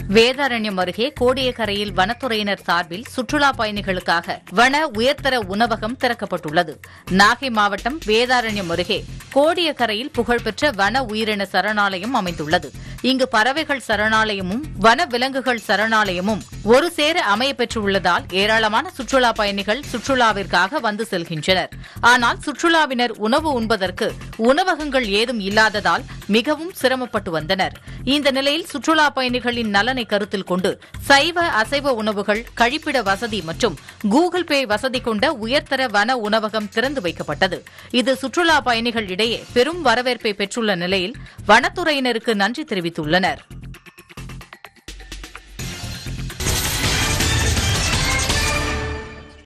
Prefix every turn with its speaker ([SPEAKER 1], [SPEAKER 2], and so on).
[SPEAKER 1] வேதாரண்யம் அருகே கோடியக்கரையில் வனத்துறையினர் சார்பில் சுற்றுலா பயணிகளுக்காக வன உயர்தர உணவகம் திறக்கப்பட்டுள்ளது நாகை மாவட்டம் வேதாரண்யம் அருகே கோடியக்கரையில் புகழ்பெற்ற வன உயிரின சரணாலயம் அமைந்துள்ளது இங்கு பறவைகள் சரணாலயமும் வன விலங்குகள் சரணாலயமும் ஒரு சேர அமைய பெற்றுள்ளதால் ஏராளமான சுற்றுலா பயணிகள் சுற்றுலாவிற்காக வந்து செல்கின்றனர் ஆனால் சுற்றுலாவினர் உணவு உண்பதற்கு உணவகங்கள் ஏதும் இல்லாததால் மிகவும் சிரமப்பட்டு வந்தனர் இந்த நிலையில் சுற்றுலா பயணிகளின் நலனை கருத்தில் கொண்டு சைவ அசைவ உணவுகள் கழிப்பிட வசதி மற்றும் கூகுள் பே வசதி கொண்ட உயர்தர வன உணவகம் திறந்து வைக்கப்பட்டது இது சுற்றுலா பயணிகள் இடையே பெரும் வரவேற்பை பெற்றுள்ள நிலையில் வனத்துறையினருக்கு நன்றி தெரிவித்துள்ளனர்